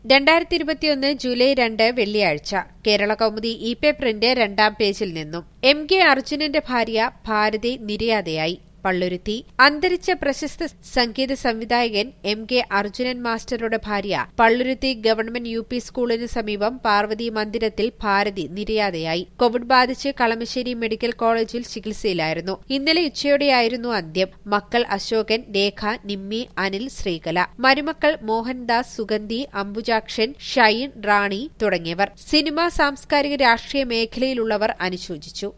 രണ്ടായിരത്തി ഇരുപത്തിയൊന്ന് ജൂലൈ രണ്ട് വെള്ളിയാഴ്ച കേരള കൗമുദി ഇ പേപ്പറിന്റെ രണ്ടാം പേജിൽ നിന്നും എം കെ അർജുനന്റെ ഭാര്യ ഭാരതി നിര്യാതയായി പള്ളുരുത്തി അന്തരിച്ച പ്രശസ്ത സംഗീത സംവിധായകൻ എം കെ അർജുനൻ മാസ്റ്ററുടെ ഭാര്യ പള്ളുരുത്തി ഗവൺമെന്റ് യു പി സ്കൂളിന് സമീപം പാർവതി മന്ദിരത്തിൽ ഭാരതി നിര്യാതയായി കോവിഡ് ബാധിച്ച് കളമശ്ശേരി മെഡിക്കൽ കോളേജിൽ ചികിത്സയിലായിരുന്നു ഇന്നലെ ഉച്ചയോടെയായിരുന്നു അന്ത്യം മക്കൾ അശോകൻ രേഖ നിമ്മി അനിൽ ശ്രീകല മരുമക്കൾ മോഹൻദാസ് സുഗന്ധി അംബുജാക്ഷൻ ഷൈൻ റാണി തുടങ്ങിയവർ സിനിമ സാംസ്കാരിക രാഷ്ട്രീയ മേഖലയിലുള്ളവർ അനുശോചിച്ചു